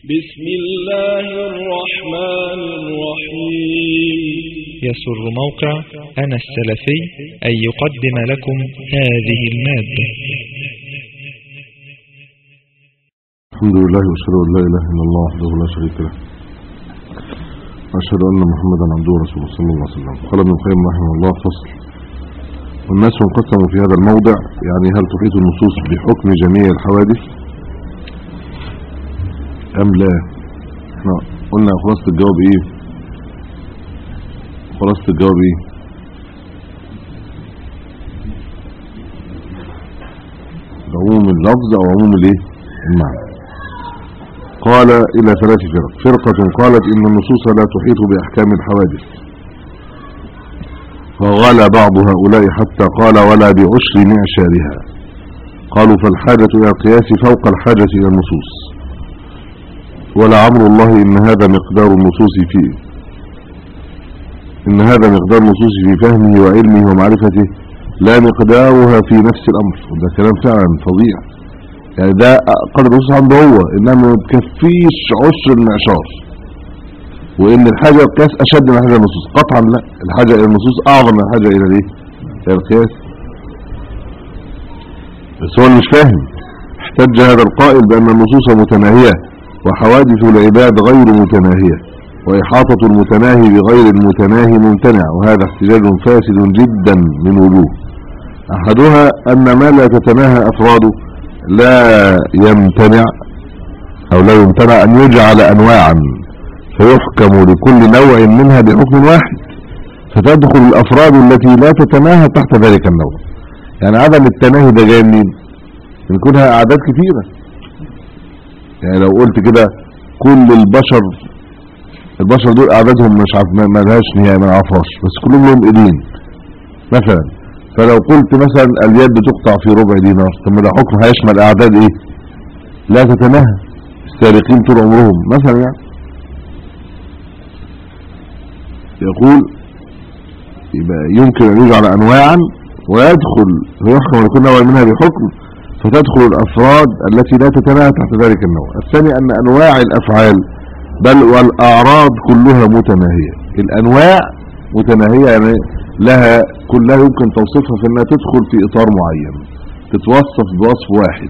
بسم الله الرحمن الرحيم يسر موقع أنا السلفي أن يقدم لكم هذه المادة الحمد لله واشهد ان لا اله الا الله وحده لا شريك له واشهد ان محمدا عبده ورسوله صلى الله عليه وسلم قال ابن القيم رحمه الله فصل والناس انقسموا في هذا الموضع يعني هل تحيط النصوص بحكم جميع الحوادث ام لا احنا قلنا خلاصة الجواب ايه خلاصة الجواب ايه عموم اللفظ او عموم الايه المعنى قال إلى ثلاث فرق فرقة قالت إن النصوص لا تحيط بأحكام الحوادث فغلى بعض هؤلاء حتى قال ولا بعشر معشارها قالوا فالحاجة إلى القياس فوق الحاجة إلى النصوص ولا عمر الله إن هذا مقدار النصوص فيه إن هذا مقدار النصوص في فهمه وعلمه ومعرفته لا مقدارها في نفس الأمر وده كلام فعلا فظيع يعني ده قدر النصوص عنده هو انما ما تكفيش عشر المعشار وان الحاجة القياس اشد من حاجة النصوص قطعا لا الحاجة الى النصوص اعظم من الحاجة الى الايه الى القياس بس هو اللي مش فاهم احتج هذا القائل بان النصوص متناهية وحوادث العباد غير متناهية واحاطة المتناهي بغير المتناهي ممتنع وهذا احتجاج فاسد جدا من وجوه احدها ان ما لا تتناهى افراده لا يمتنع او لا يمتنع ان يجعل انواعا فيحكم لكل نوع منها بحكم واحد فتدخل الافراد التي لا تتناهى تحت ذلك النوع يعني عدم التناهي ده جاي منين من كونها اعداد كثيرة يعني لو قلت كده كل البشر البشر دول اعدادهم مش عارف ما لهاش نهايه ما نعرفهاش بس كلهم لهم ايدين مثلا فلو قلت مثلا اليد تقطع في ربع دينار ثم ده حكم هيشمل اعداد ايه لا تتناهى السارقين طول عمرهم مثلا يعني يقول يبقى يمكن ان يجعل انواعا ويدخل ويحكم لكل نوع منها بحكم فتدخل الافراد التي لا تتناهى تحت ذلك النوع الثاني ان انواع الافعال بل والاعراض كلها متناهية الانواع متناهية يعني لها كلها يمكن توصيفها في انها تدخل في اطار معين تتوصف بوصف واحد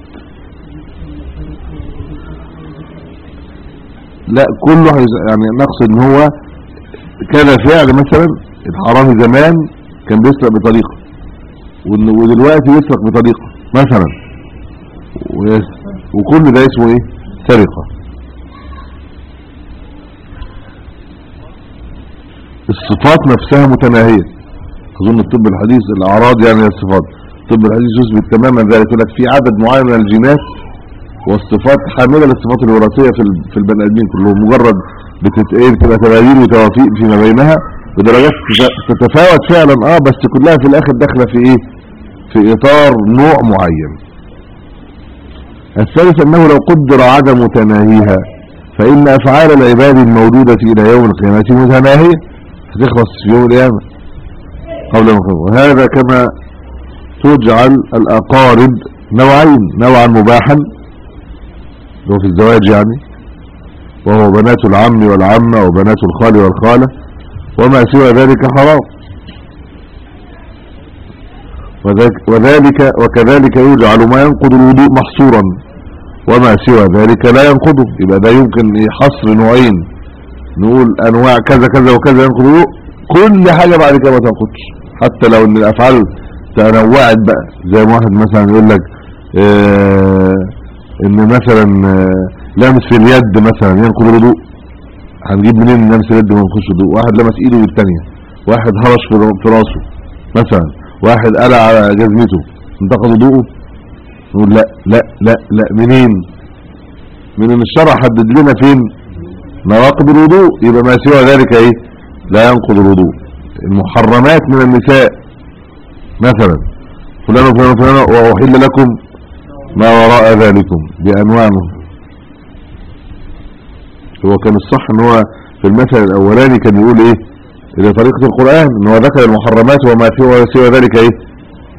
لا كله يعني نقصد ان هو كان فعل مثلا الحرامي زمان كان بيسرق بطريقة ودلوقتي يسرق بطريقة مثلا وكل ده اسمه ايه سرقة الصفات نفسها متناهيه اظن الطب الحديث الاعراض يعني الصفات الطب الحديث يثبت تماما ذلك يقول لك في عدد معين من الجينات والصفات حامله للصفات الوراثيه في في البني ادمين كلهم مجرد بتتقيل بتبقى تغيير وتوافيق فيما بينها بدرجات تتفاوت فعلا اه بس كلها في الاخر داخله في ايه في اطار نوع معين الثالث انه لو قدر عدم تناهيها فان افعال العباد الموجوده الى يوم القيامه متناهيه هتخلص في يوم القيامه قبل ما وهذا كما تجعل الأقارب نوعين نوعا مباحا هو في الزواج يعني وهو بنات العم والعمة وبنات الخال والخالة وما سوى ذلك حرام وذلك وكذلك يجعل ما ينقض الوضوء محصورا وما سوى ذلك لا ينقضه يبقى ده يمكن حصر نوعين نقول انواع كذا كذا وكذا ينقض الوضوء كل حاجة بعد كده ما تنقضش حتى لو ان الافعال تنوعت بقى زي ما واحد مثلا يقول لك اه ان مثلا اه لمس في اليد مثلا ينقض الوضوء هنجيب منين لمس اليد ما ينقضش الوضوء واحد لمس ايده بالثانيه واحد هرش في راسه مثلا واحد قلع على جزمته انتقض وضوءه نقول لا لا لا لا منين من ان الشرع حدد لنا فين نواقض الوضوء يبقى ما سوى ذلك ايه لا ينقض الوضوء المحرمات من النساء مثلا فلان وفلان وفلان وأحل لكم ما وراء ذلكم بأنواعه هو كان الصح ان هو في المثل الاولاني كان يقول ايه الى طريقة القرآن ان هو ذكر المحرمات وما فيه سوى ذلك ايه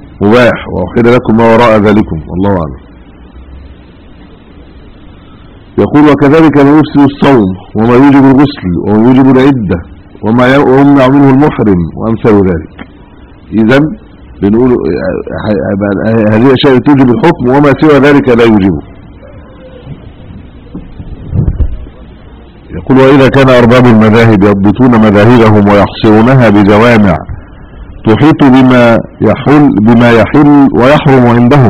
مباح وأحل لكم ما وراء ذلكم والله اعلم يقول وكذلك ما يفسد الصوم وما يوجب الغسل وما يوجب العدة وما يمنع منه المحرم وأمثال ذلك إذا بنقول هذه الأشياء توجب الحكم وما سوى ذلك لا يوجبه يقول وإذا كان أرباب المذاهب يضبطون مذاهبهم ويحصرونها بجوامع تحيط بما يحل بما يحل ويحرم عندهم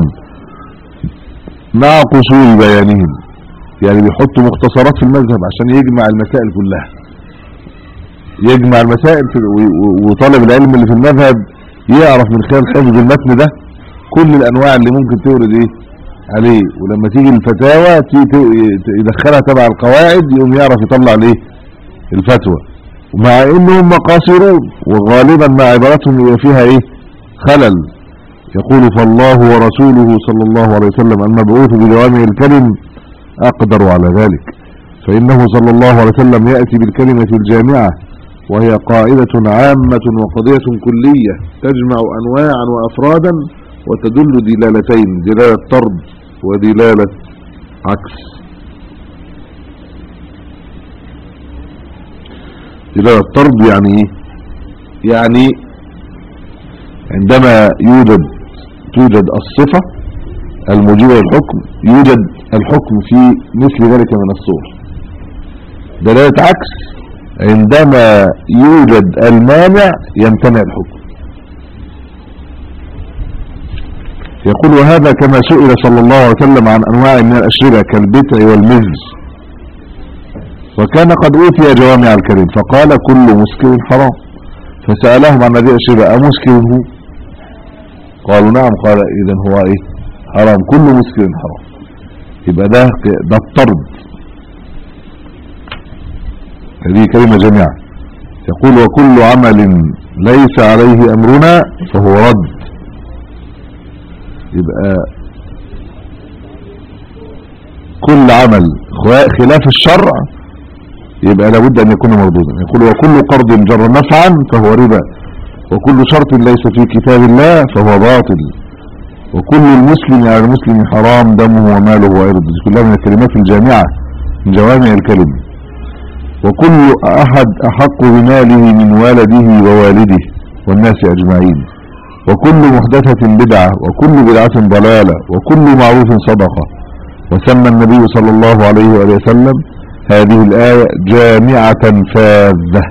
مع قصور بيانهم يعني بيحطوا مختصرات في المذهب عشان يجمع المسائل كلها يجمع المسائل وطالب العلم اللي في المذهب يعرف من خلال حفظ المتن ده كل الانواع اللي ممكن تورد ايه عليه ولما تيجي الفتاوى يدخلها تبع القواعد يقوم يعرف يطلع ليه الفتوى ومع انهم قاصرون وغالبا مع عباراتهم يبقى فيها ايه خلل يقول فالله ورسوله صلى الله عليه وسلم المبعوث بجوامع الكلم اقدر على ذلك فانه صلى الله عليه وسلم يأتي بالكلمة الجامعة وهي قاعدة عامة وقضية كلية تجمع انواعا وافرادا وتدل دلالتين دلالة طرد ودلالة عكس دلالة طرد يعني ايه يعني عندما يوجد توجد الصفة الموجبة للحكم يوجد الحكم في مثل ذلك من الصور دلالة عكس عندما يوجد المانع يمتنع الحكم يقول وهذا كما سئل صلى الله عليه وسلم عن أنواع من الأشربة كالبتع والمزج وكان قد أوتي جوامع الكريم فقال كل مسكر حرام فسألهم عن هذه الأشربة أمسكر هو قالوا نعم قال إذن هو إيه حرام كل مسكر حرام يبقى ده ده الطرد هذه كلمة جميعا يقول وكل عمل ليس عليه أمرنا فهو رد يبقى كل عمل خلاف الشرع يبقى لابد ان يكون مردودا يقول وكل قرض جر نفعا فهو ربا وكل شرط ليس في كتاب الله فهو باطل وكل المسلم على المسلم حرام دمه وماله وعرضه كلها من الكلمات الجامعة من جوامع الكلم وكل احد احق بماله من والده ووالده والناس اجمعين وكل محدثة بدعة وكل بدعة ضلالة وكل معروف صدقة وسمى النبي صلى الله عليه وآله وسلم هذه الآية جامعة فاذة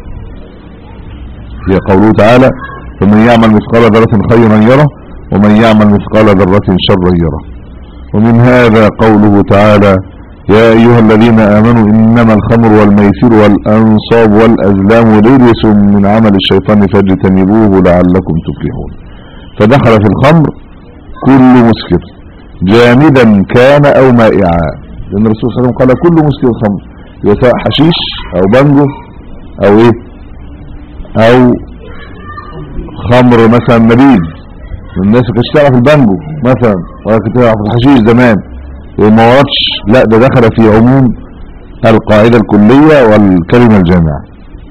هي قوله تعالى فمن يعمل مثقال ذرة خيرا يره ومن يعمل مثقال ذرة شرا يره ومن هذا قوله تعالى يا أيها الذين آمنوا إنما الخمر والميسر والأنصاب والأزلام رجس من عمل الشيطان فاجتنبوه لعلكم تفلحون فدخل في الخمر كل مسكر جامدا كان أو مائعا لأن الرسول صلى الله عليه وسلم قال كل مسكر خمر سواء حشيش أو بانجو أو إيه أو خمر مثلا نبيذ الناس كانت تعرف البانجو مثلا ولا كانت تعرف الحشيش زمان وما وردش لا ده دخل في عموم القاعدة الكلية والكلمة الجامعة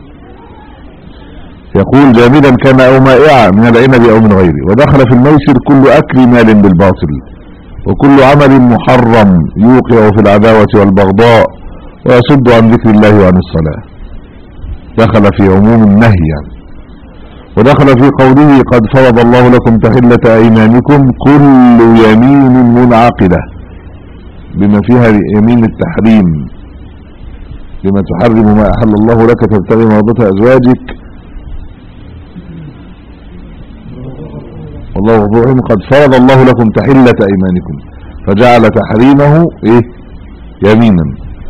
يقول جامدا كان او مائعا من العنب او من غيره ودخل في الميسر كل اكل مال بالباطل وكل عمل محرم يوقع في العداوة والبغضاء ويصد عن ذكر الله وعن الصلاة دخل في عموم النهي يعني ودخل في قوله قد فرض الله لكم تحلة ايمانكم كل يمين منعقده بما فيها يمين التحريم لما تحرم ما أحل الله لك تبتغي مرضة أزواجك والله غفور قد فرض الله لكم تحلة أيمانكم فجعل تحريمه إيه يمينا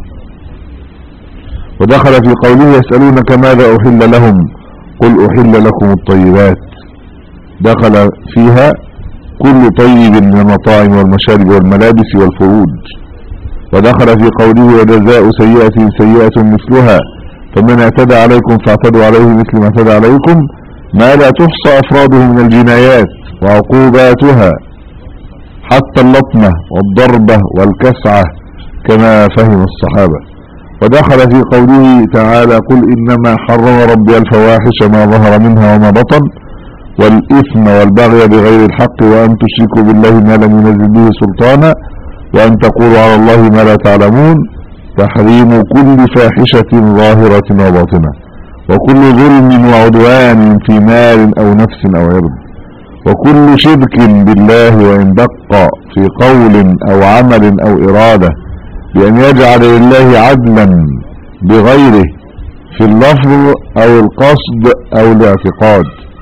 ودخل في قوله يسألونك ماذا أحل لهم قل أحل لكم الطيبات دخل فيها كل طيب من المطاعم والمشارب والملابس والفروج ودخل في قوله وجزاء سيئة سيئة مثلها فمن اعتدى عليكم فاعتدوا عليه مثل ما اعتدى عليكم ما لا تحصى أفراده من الجنايات وعقوباتها حتى اللطمة والضربة والكسعة كما فهم الصحابة ودخل في قوله تعالى قل إنما حرم ربي الفواحش ما ظهر منها وما بطن والإثم والبغي بغير الحق وأن تشركوا بالله ما لم ينزل به سلطانا وأن تقولوا على الله ما لا تعلمون تحريم كل فاحشة ظاهرة وباطنة وكل ظلم وعدوان في مال أو نفس أو عرض وكل شرك بالله وإن دق في قول أو عمل أو إرادة بأن يجعل لله عدلا بغيره في اللفظ أو القصد أو الاعتقاد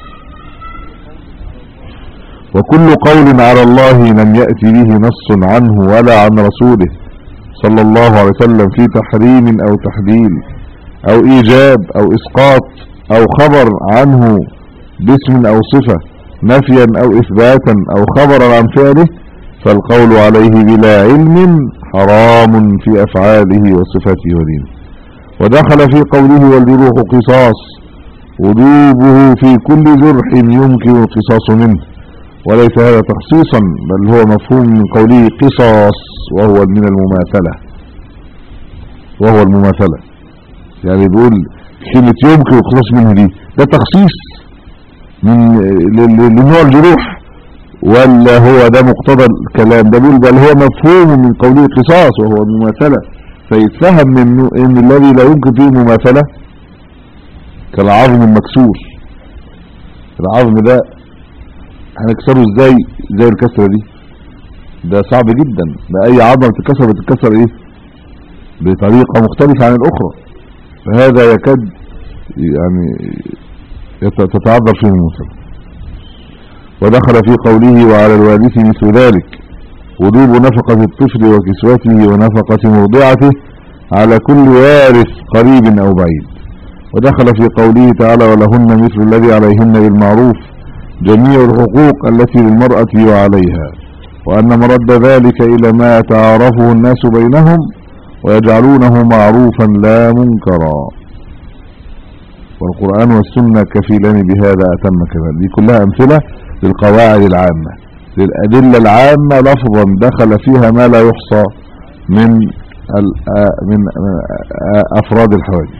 وكل قول على الله لم يأتي به نص عنه ولا عن رسوله صلى الله عليه وسلم في تحريم أو تحليل أو إيجاب أو إسقاط أو خبر عنه باسم أو صفة نفيا أو إثباتا أو خبرا عن فعله فالقول عليه بلا علم حرام في أفعاله وصفاته ودينه ودخل في قوله والجروح قصاص وجوبه في كل جرح يمكن القصاص منه وليس هذا تخصيصا بل هو مفهوم من قوله قصاص وهو من المماثلة وهو المماثلة يعني بيقول كلمة يمكن القصاص منه دي ده تخصيص من لنوع الجروح ولا هو ده مقتضى الكلام ده بيقول بل هو مفهوم من قوله قصاص وهو المماثلة فيتفهم منه ان الذي لا يمكن فيه مماثلة كالعظم المكسور العظم ده هنكسره ازاي زي الكسرة دي ده صعب جدا ده اي عظمة تتكسر بتتكسر ايه بطريقة مختلفة عن الاخرى فهذا يكاد يعني تتعذر فيه الموسى ودخل في قوله وعلى الوارث مثل ذلك وجوب نفقة الطفل وكسوته ونفقة مرضعته على كل وارث قريب او بعيد ودخل في قوله تعالى ولهن مثل الذي عليهن بالمعروف جميع الحقوق التي للمرأة وعليها وأن مرد ذلك إلى ما يتعارفه الناس بينهم ويجعلونه معروفا لا منكرا والقرآن والسنة كفيلان بهذا أتم كذلك دي كلها أمثلة للقواعد العامة للأدلة العامة لفظا دخل فيها ما لا يحصى من من أفراد الحوادث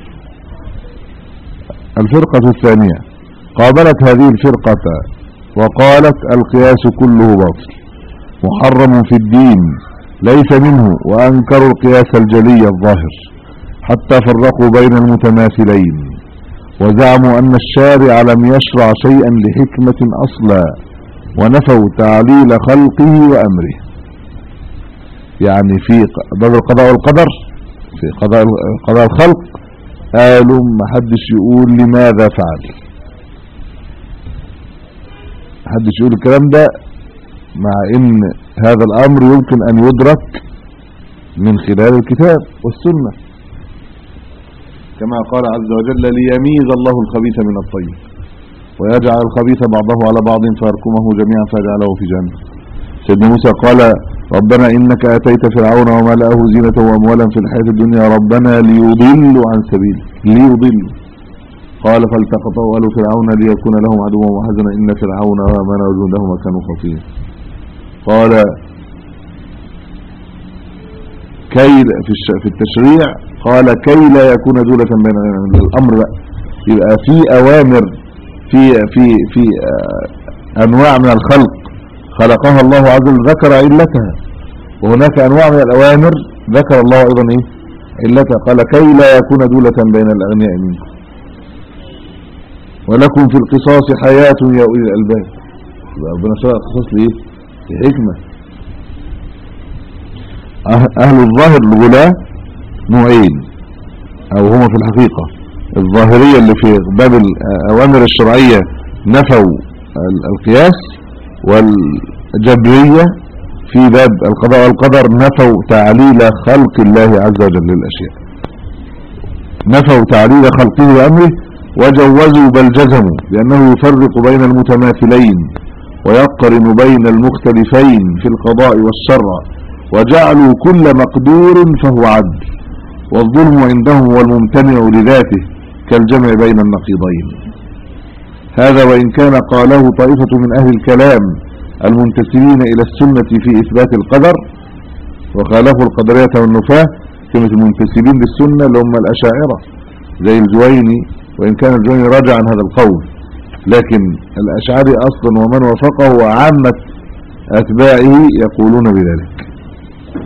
الفرقة الثانية قابلت هذه الفرقة وقالت القياس كله باطل محرم في الدين ليس منه وأنكروا القياس الجلي الظاهر حتى فرقوا بين المتماثلين وزعموا أن الشارع لم يشرع شيئا لحكمة أصلا ونفوا تعليل خلقه وأمره يعني في باب القضاء والقدر في قضاء قضاء الخلق قالوا ما حدش يقول لماذا فعل ما حدش يقول الكلام ده مع ان هذا الامر يمكن ان يدرك من خلال الكتاب والسنة كما قال عز وجل ليميز الله الخبيث من الطيب ويجعل الخبيث بعضه على بعض فيركمه جميعا فيجعله في جنة سيدنا موسى قال ربنا إنك أتيت فرعون وملأه زينة وأموالا في الحياة الدنيا ربنا ليضلوا عن سبيلك ليضلوا قال فالتقطه آل فرعون ليكون لهم عدوا وحزنا إن فرعون وآمن وجندهما كانوا خطيئا قال كي في في التشريع قال كي لا يكون دولة بين الأمر بقى يبقى في أوامر في في في أنواع من الخلق خلقها الله عز وجل ذكر علتها وهناك أنواع من الأوامر ذكر الله أيضا إيه علتها قال كي لا يكون دولة بين الأغنياء منكم ولكم في القصاص حياة يا أولي الألباب ربنا شرع القصاص لإيه لحكمة أهل الظاهر الغلاة نوعين أو هما في الحقيقة الظاهرية اللي في باب الأوامر الشرعية نفوا القياس والجبرية في باب القضاء والقدر نفوا تعليل خلق الله عز وجل للأشياء نفوا تعليل خلقه وأمره وجوزوا بل جزموا لأنه يفرق بين المتماثلين ويقرن بين المختلفين في القضاء والشرع وجعلوا كل مقدور فهو عدل والظلم عندهم هو الممتنع لذاته كالجمع بين النقيضين هذا وإن كان قاله طائفة من أهل الكلام المنتسبين إلى السنة في إثبات القدر وخالفوا القدرية والنفاة كما المنتسبين للسنة اللي هم الأشاعرة زي الجويني وإن كان الجويني رجع عن هذا القول لكن الأشعري أصلا ومن وافقه وعامة أتباعه يقولون بذلك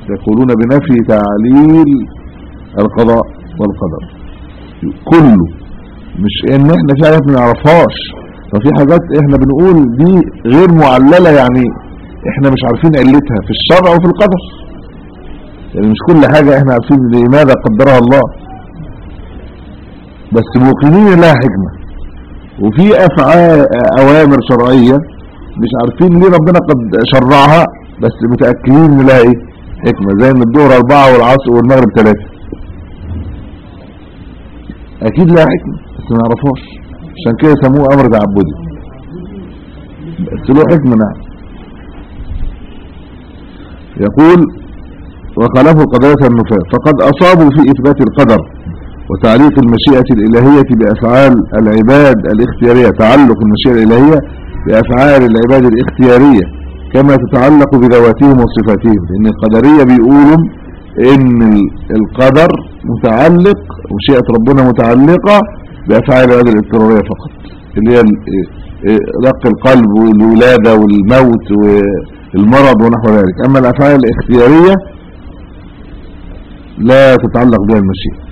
يقولون بنفي تعليل القضاء والقدر كله مش ان احنا في حاجات ما نعرفهاش ففي حاجات احنا بنقول دي غير معللة يعني احنا مش عارفين علتها في الشرع وفي القدر يعني مش كل حاجة احنا عارفين لماذا قدرها الله بس موقنين لها حكمة وفي افعال اوامر شرعية مش عارفين ليه ربنا قد شرعها بس متأكدين ان لها ايه حكمة زي ان الظهر اربعة والعصر والمغرب ثلاثة اكيد لها حكمة بس ما نعرفهاش عشان كده يسموه امر تعبدي بس له حكمة نعم يقول وخلفوا قضايا النفاة فقد اصابوا في اثبات القدر وتعليق المشيئة الالهية بافعال العباد الاختيارية تعلق المشيئة الالهية بافعال العباد الاختيارية كما تتعلق بذواتهم وصفاتهم لان القدرية بيقولوا ان القدر متعلق مشيئة ربنا متعلقة بافعال العباد الاضطرارية فقط اللي هي رق القلب والولادة والموت والمرض ونحو ذلك اما الافعال الاختيارية لا تتعلق بها المشيئة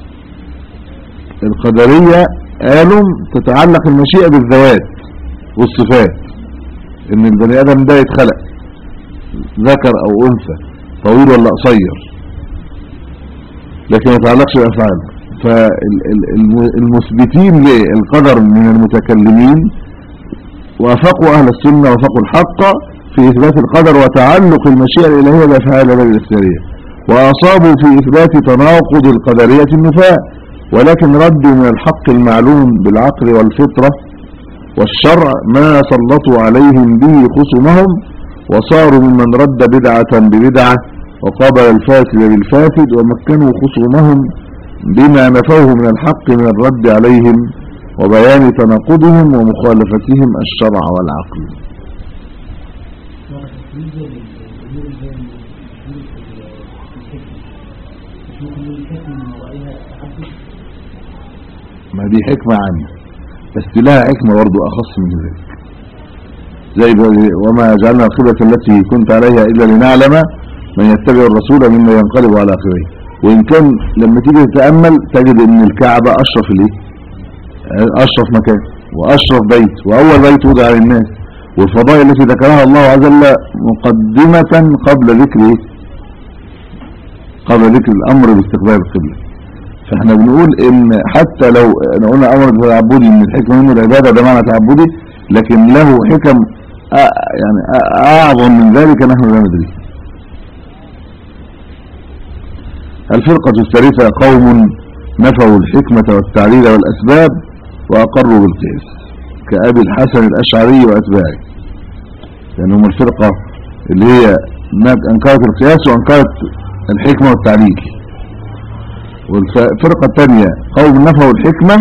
القدرية قالوا تتعلق المشيئة بالذوات والصفات ان البني ادم ده يتخلق ذكر او انثى طويل ولا قصير لكن ما يتعلقش بالافعال فالمثبتين للقدر من المتكلمين وافقوا اهل السنة وافقوا الحق في اثبات القدر وتعلق المشيئة الالهية بافعال العباد الاختيارية واصابوا في اثبات تناقض القدرية النفاة ولكن ردوا من الحق المعلوم بالعقل والفطرة والشرع ما سلطوا عليهم به خصومهم وصاروا ممن رد بدعة ببدعة وقابل الفاسد بالفاسد ومكنوا خصومهم بما نفوه من الحق من الرد عليهم وبيان تناقضهم ومخالفتهم الشرع والعقل ما دي حكمة عنه بس لها حكمة برضو أخص من ذلك زي وما جعلنا القبلة التي كنت عليها إلا لنعلم من يتبع الرسول مما ينقلب على آخره وإن كان لما تيجي تتأمل تجد أن الكعبة أشرف ليه أشرف مكان وأشرف بيت وأول بيت وضع للناس والفضائل التي ذكرها الله عز وجل مقدمة قبل ذكر إيه؟ قبل ذكر الأمر باستقبال القبلة فاحنا بنقول ان حتى لو احنا قلنا امر تعبدي من الحكمه منه العباده ده معنى تعبدي لكن له حكم يعني اعظم من ذلك نحن لا ندري الفرقة الثالثة قوم نفوا الحكمة والتعليل والأسباب وأقروا بالقياس كأبي الحسن الأشعري وأتباعه يعني هم الفرقة اللي هي أنكرت القياس وأنكرت الحكمة والتعليل والفرقة الثانية قوم نفوا الحكمة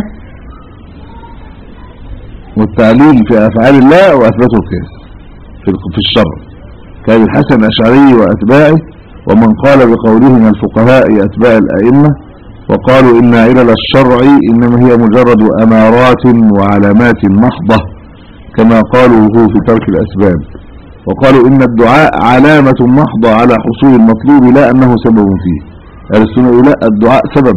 والتعليل في أفعال الله وأثبتوا القياس في الشرع كان الحسن الأشعري وأتباعه ومن قال بقوله من الفقهاء أتباع الأئمة وقالوا إن علل الشرع إنما هي مجرد أمارات وعلامات محضة كما قالوا هو في ترك الأسباب وقالوا إن الدعاء علامة محضة على حصول المطلوب لا أنه سبب فيه أهل السنة لا الدعاء سبب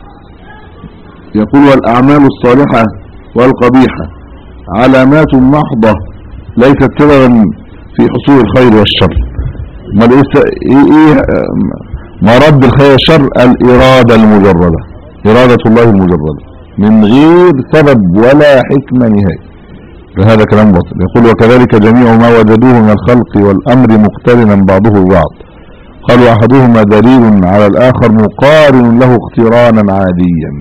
يقول والأعمال الصالحة والقبيحة علامات محضة ليست سببا في حصول الخير والشر ما ايه ايه مرد الخير والشر الإرادة المجردة إرادة الله المجردة من غير سبب ولا حكمة نهائي فهذا كلام باطل يقول وكذلك جميع ما وجدوه من الخلق والأمر مقترنا بعضه ببعض قالوا أحدهما دليل على الآخر مقارن له اقترانا عاديا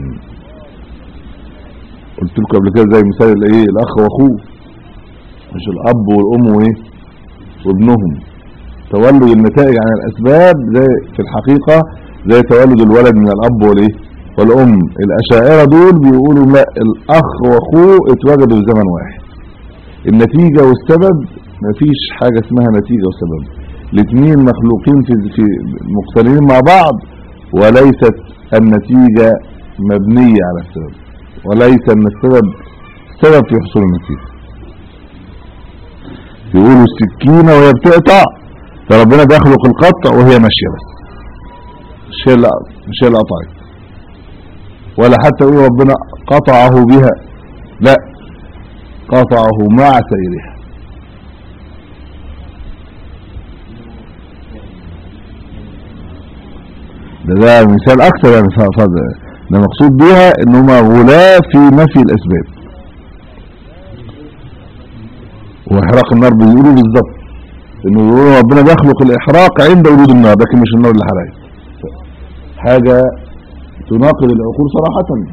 قلت لكم قبل كده زي مثال الايه الاخ واخوه مش الاب والام وايه وابنهم تولد النتائج عن الاسباب زي في الحقيقة زي تولد الولد من الاب والايه والام الاشاعره دول بيقولوا لا الاخ واخوه اتوجدوا في زمن واحد النتيجة والسبب مفيش حاجة اسمها نتيجة وسبب الاثنين مخلوقين في في مقترنين مع بعض وليست النتيجة مبنية على السبب وليس ان السبب سبب في حصول النتيجة يقولوا السكينة وهي بتقطع ده ربنا بيخلق القطع وهي ماشية بس مش هي اللي مش هي اللي قطعت ولا حتى يقول ربنا قطعه بها لا قطعه مع سيرها ده ده مثال اكتر يعني ف- ف- ده مقصود بيها ان هم غلاة في نفي الاسباب واحراق النار بيقولوا بالظبط انه يقولوا ربنا بيخلق الاحراق عند وجود النار لكن مش النار اللي حرقت حاجة تناقض العقول صراحة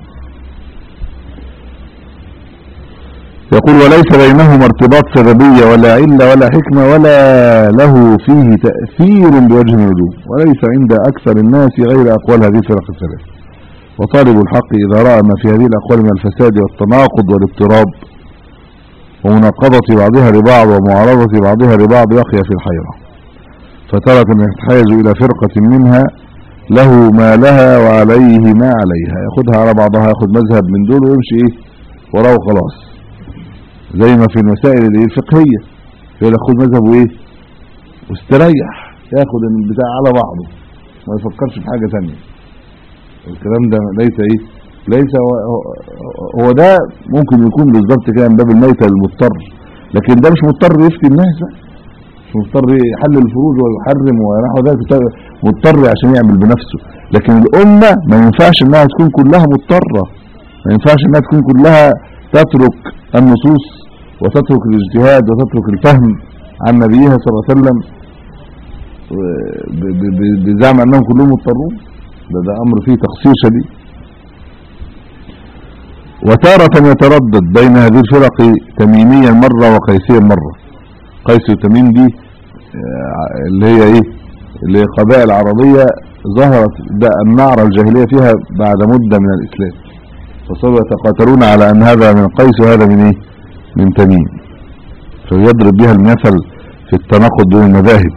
يقول وليس بينهما ارتباط سببية ولا علة ولا حكمة ولا له فيه تأثير بوجه من الوجوه وليس عند أكثر الناس غير أقوال هذه الفرق الثلاث وطالب الحق إذا رأى ما في هذه الأقوال من الفساد والتناقض والاضطراب ومناقضة بعضها لبعض ومعارضة بعضها لبعض يقي في الحيرة فترة يتحيز إلى فرقة منها له ما لها وعليه ما عليها ياخدها على بعضها ياخد مذهب من دول ويمشي ايه وراه خلاص زي ما في المسائل اللي هي الفقهية يقول لك خد مذهب وايه واستريح ياخد البتاع على بعضه ما يفكرش في حاجة ثانيه الكلام ده ليس ايه ليس هو, هو ده ممكن يكون بالظبط كده من باب الميتة المضطر لكن ده مش مضطر يفتي الناس بقى مش مضطر يحلل الفروج ويحرم ونحو ذلك مضطر عشان يعمل بنفسه لكن الأمة ما ينفعش انها تكون كلها مضطرة ما ينفعش انها تكون كلها تترك النصوص وتترك الاجتهاد وتترك الفهم عن نبيها صلى الله عليه وسلم ب- ب- ب- بزعم انهم كلهم مضطرون ده ده امر فيه تقصير شديد وتارة يتردد بين هذه الفرق تميميا مرة وقيسيا مرة قيس وتميم دي آه، اللي هي ايه اللي هي قبائل عربية ظهرت ده النعرة الجاهلية فيها بعد مدة من الإسلام فصاروا يتقاتلون على أن هذا من قيس وهذا من ايه من تميم فيضرب بها المثل في التناقض بين المذاهب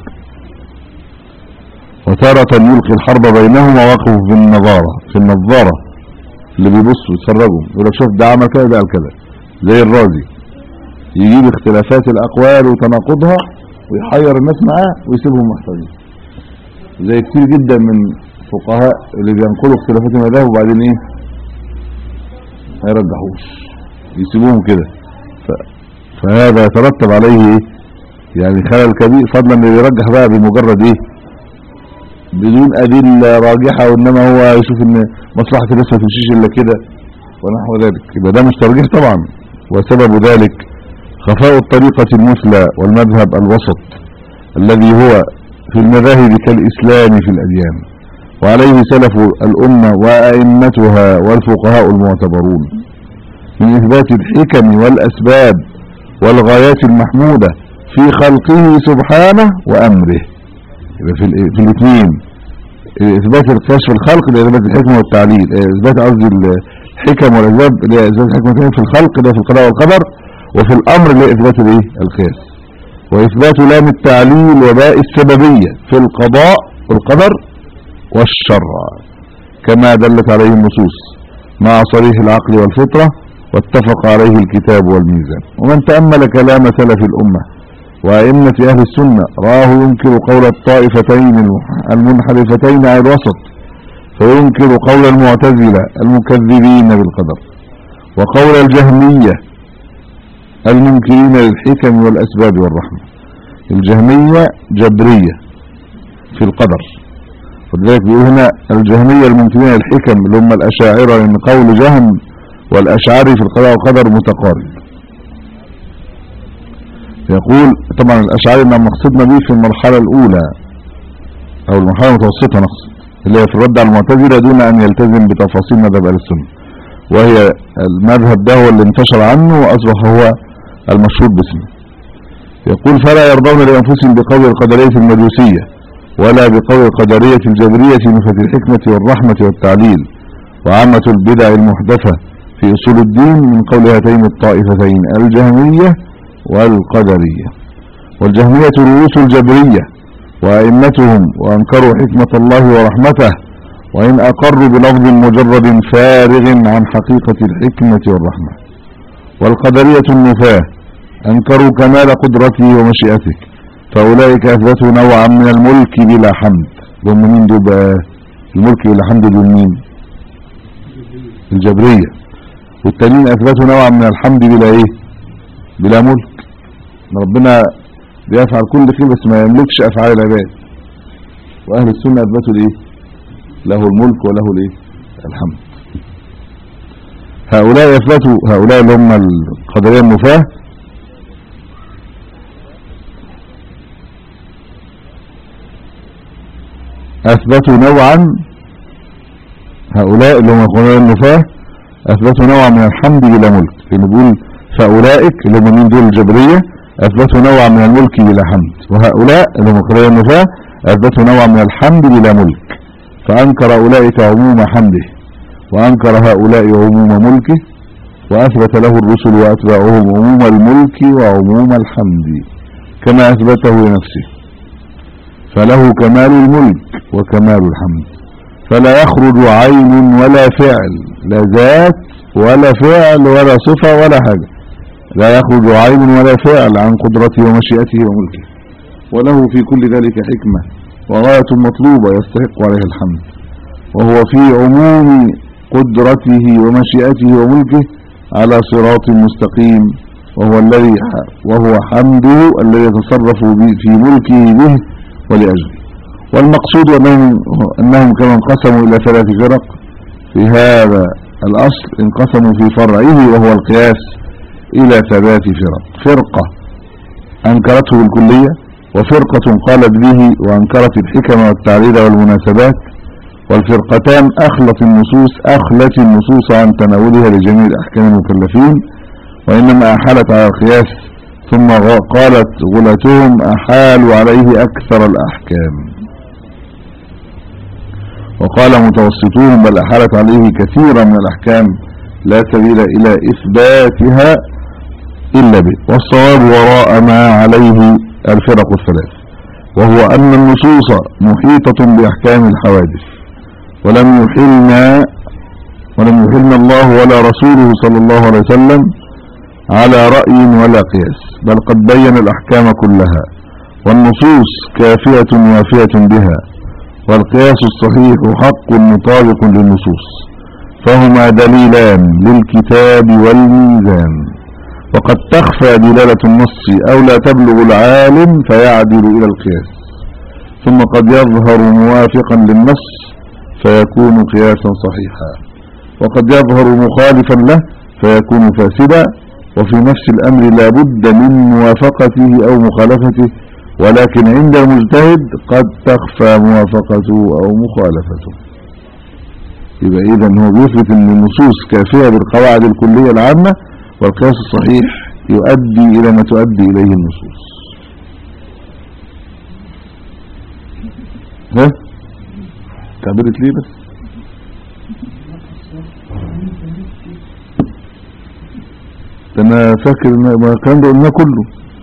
وتارة يلقي الحرب بينهما وقف في النظارة في النظارة اللي بيبصوا يتفرجوا يقول لك شوف ده عمل كذا ده قال كذا زي الرازي يجيب اختلافات الأقوال وتناقضها ويحير الناس معاه ويسيبهم محتاجين زي كتير جدا من فقهاء اللي بينقلوا اختلافات المذاهب وبعدين ايه ما يرجحوش يسيبوهم كده ف- فهذا يترتب عليه ايه يعني خلل كبير فضلا اللي يرجح بقى بمجرد ايه بدون أدلة راجحة وإنما هو يشوف إن مصلحة الناس ما تمشيش إلا كده ونحو ذلك يبقى ده مش ترجيح طبعا وسبب ذلك خفاء الطريقة المثلى والمذهب الوسط الذي هو في المذاهب كالإسلام في الأديان وعليه سلف الأمة وأئمتها والفقهاء المعتبرون من إثبات الحكم والأسباب والغايات المحمودة في خلقه سبحانه وأمره يبقى في ال- في الاثنين اثبات القياس في الخلق ده اثبات الحكمه والتعليل اه، اثبات قصدي الحكم والاسباب اللي هي اثبات الحكمه والتعليل في الخلق ده في القضاء والقدر وفي الامر اللي هي اثبات الايه القياس واثبات لام التعليل وباء السببيه في القضاء والقدر والشرع كما دلت عليه النصوص مع صريح العقل والفطره واتفق عليه الكتاب والميزان ومن تامل كلام سلف الامه وأئمة أهل السنة راه ينكر قول الطائفتين المنحرفتين عن الوسط فينكر قول المعتزلة المكذبين بالقدر وقول الجهمية المنكرين للحكم والأسباب والرحمة الجهمية جبرية في القدر ولذلك بيقول هنا الجهمية المنكرين للحكم اللي هم الأشاعرة لأن قول جهم والأشعري في القضاء والقدر متقارب يقول طبعا الأشعري ما مقصدنا به في المرحلة الأولى أو المرحلة المتوسطة نقصد اللي هي في الرد على المعتزلة دون أن يلتزم بتفاصيل مذهب أهل السنة وهي المذهب ده هو اللي انتشر عنه وأصبح هو المشهور باسمه يقول فلا يرضون لأنفسهم بقول القدرية المجوسية ولا بقول القدرية الجبرية في نفة الحكمة والرحمة والتعليل وعامة البدع المحدثة في أصول الدين من قول هاتين الطائفتين الجهمية والقدرية والجهمية رؤوس الجبرية وأئمتهم وأنكروا حكمة الله ورحمته وإن أقروا بلفظ مجرد فارغ عن حقيقة الحكمة والرحمة والقدرية النفاة أنكروا كمال قدرته ومشيئته فأولئك أثبتوا نوعا من الملك بلا حمد هم مين دول بقى الملك بلا حمد دول مين الجبرية والتانيين أثبتوا نوعا من الحمد بلا إيه بلا ملك ربنا بيفعل كل خير بس ما يملكش أفعال العباد وأهل السنة أثبتوا الإيه له الملك وله الإيه الحمد هؤلاء أثبتوا هؤلاء اللي هم القدرية النفاه أثبتوا نوعا هؤلاء اللي هم قدرية النفاه أثبتوا نوعا من الحمد بلا ملك لأنه بيقول فأولئك اللي هم مين دول الجبرية أثبتوا نوعا من الملك بلا حمد وهؤلاء اللي هم قدرية النفاه أثبتوا نوعا من الحمد بلا ملك فأنكر أولئك عموم حمده وأنكر هؤلاء عموم ملكه وأثبت له الرسل وأتباعهم عموم الملك وعموم الحمد كما أثبته لنفسه فله كمال الملك وكمال الحمد فلا يخرج عين ولا فعل لا ذات ولا فعل ولا صفة ولا حاجة لا يخرج عين ولا فعل عن قدرته ومشيئته وملكه وله في كل ذلك حكمة وغاية مطلوبة يستحق عليه الحمد وهو في عموم قدرته ومشيئته وملكه على صراط مستقيم وهو الذي وهو حمده الذي يتصرف في ملكه به ولأجله والمقصود أنهم, أنهم كما انقسموا إلى ثلاث فرق في هذا الأصل انقسموا في فرعه وهو القياس إلى ثلاث فرق فرقة أنكرته بالكلية وفرقة قالت به وأنكرت الحكم والتعليل والمناسبات والفرقتان أخلت النصوص أخلت النصوص عن تناولها لجميع الأحكام المكلفين وإنما أحالت على القياس ثم قالت غلتهم أحالوا عليه أكثر الأحكام وقال متوسطوهم بل أحالت عليه كثيرا من الأحكام لا سبيل إلى إثباتها إلا به والصواب وراء ما عليه الفرق الثلاث وهو أن النصوص محيطة بأحكام الحوادث ولم يحلنا ولم يحلنا الله ولا رسوله صلى الله عليه وسلم على رأي ولا قياس بل قد بين الأحكام كلها والنصوص كافية وافية بها والقياس الصحيح حق مطابق للنصوص فهما دليلان للكتاب والميزان وقد تخفى دلالة النص أو لا تبلغ العالم فيعدل إلى القياس ثم قد يظهر موافقا للنص فيكون قياسا صحيحا وقد يظهر مخالفا له فيكون فاسدا وفي نفس الأمر لا بد من موافقته أو مخالفته ولكن عند المجتهد قد تخفى موافقته أو مخالفته يبقى إذا هو بيثبت أن النصوص كافية بالقواعد الكلية العامة والقياس الصحيح يؤدي إلى ما تؤدي إليه النصوص ها تعبرت ليه بس ده انا فاكر ان ما الكلام ده قلناه كله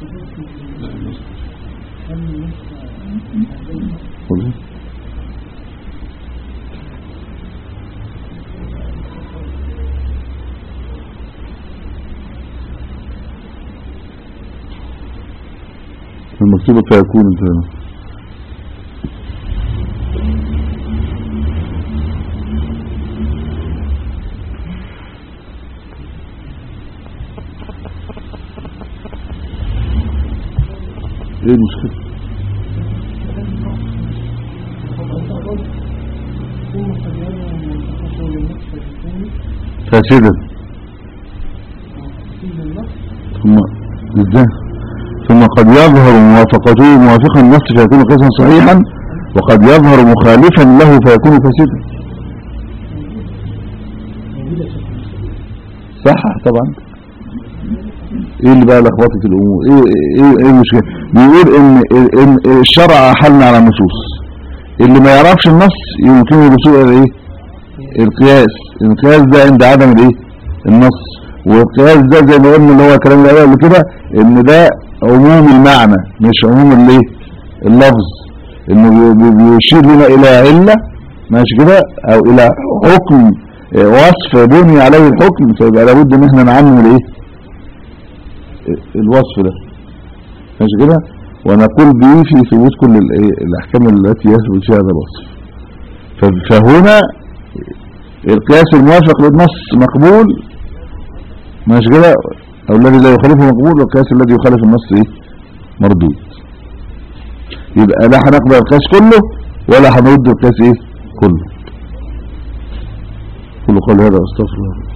المكتوبة فيكون انت ايه المشكلة فاسدا ثم ازاي ثم قد يظهر موافقته موافقا النص فيكون قياسا صحيحا وقد يظهر مخالفا له فيكون فاسدا صح طبعا ايه اللي بقى لخبطه الامور ايه ايه ايه المشكله بيقول ان ان الشرع احلنا على النصوص اللي ما يعرفش النص يمكن الوصول الى ايه القياس القياس ده عند عدم الايه النص والقياس ده زي ما قلنا اللي هو كلام الاول اللي كده ان ده عموم المعنى مش عموم الايه اللفظ انه بيشير لنا الى عله ماشي كده او الى حكم وصف بني عليه الحكم فيبقى لابد ان احنا نعمم الايه الوصف ده ماشي كده ونقول به في ثبوت كل الإيه؟ الأحكام التي يثبت فيها هذا الوصف ف- فهنا القياس الموافق للنص مقبول ماشي كده أو الذي لا يخالفه مقبول والقياس الذي يخالف النص إيه؟ مردود يبقى لا هنقبل القياس كله ولا هنرد القياس إيه كله كل قول هذا أستغفر الله